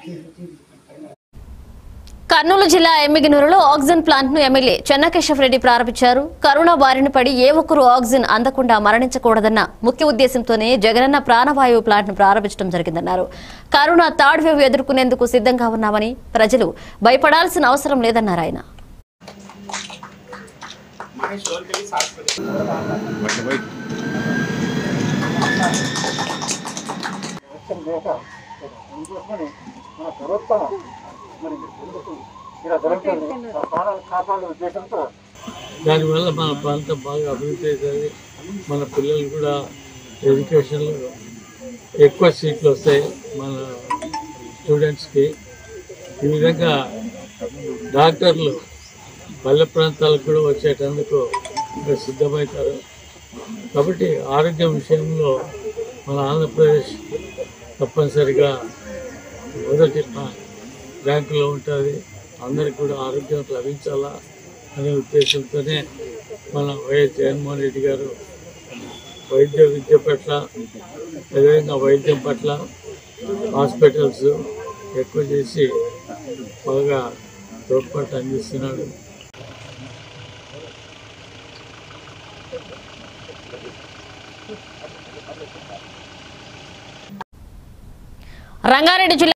కర్నూలు జిల్లా ఎమ్మిగినూరులో oxygen plant ను ఎమ్మెల్యే చెన్నకేశవ రెడ్డి ప్రారంభించారు కరోనా బారిన పడి ఏ ఒక్కరూ ఆక్సిజన్ అందకుండా మరణించకూడదన్న ముఖ్య ఉద్దేశంతోనే జగనన్న ప్రాణవాయువు ప్లాంట్ ను ప్రారంభించడం జరిగిందన్నారు కరోనా థర్డ్ వేవ్ ఎదుర్కొనేందుకు సిద్ధంగా ఉన్నామని ప్రజలు భయపడాల్సిన అవసరం లేదన్నారు ఆయన అందుకోసమని మన ప్రభుత్వం మరి ఎందుకు ఇలా జరుగుతుంది ఆ ప్రాణాలు కాపాడే ఉద్దేశంతో దానివల్ల మన ప్రాంతం బాగా అభివృద్ధి అవుతుంది మన పిల్లలు కూడా ఎడ్యుకేషన్లో ఎక్కువ సీట్లు వస్తాయి మన స్టూడెంట్స్కి ఈ విధంగా డాక్టర్లు పల్లె ప్రాంతాలకు కూడా వచ్చేటందుకు ఇంకా సిద్ధమవుతారు కాబట్టి ఆరోగ్య విషయంలో మన ఆంధ్రప్రదేశ్ తప్పనిసరిగా మొదటి ప- ర్యాంకులో ఉంటుంది అందరికి కూడా ఆరోగ్యం లభించాలా అనే ఉద్దేశంతోనే మన వైఎస్ జగన్మోహన్ రెడ్డి గారు వైద్య విద్య పట్ల అదేవిధంగా వైద్యం పట్ల హాస్పిటల్స్ ఎక్కువ చేసి బాగా తోడ్పాటు అందిస్తున్నాడు రంగారెడ్డి జిల్లా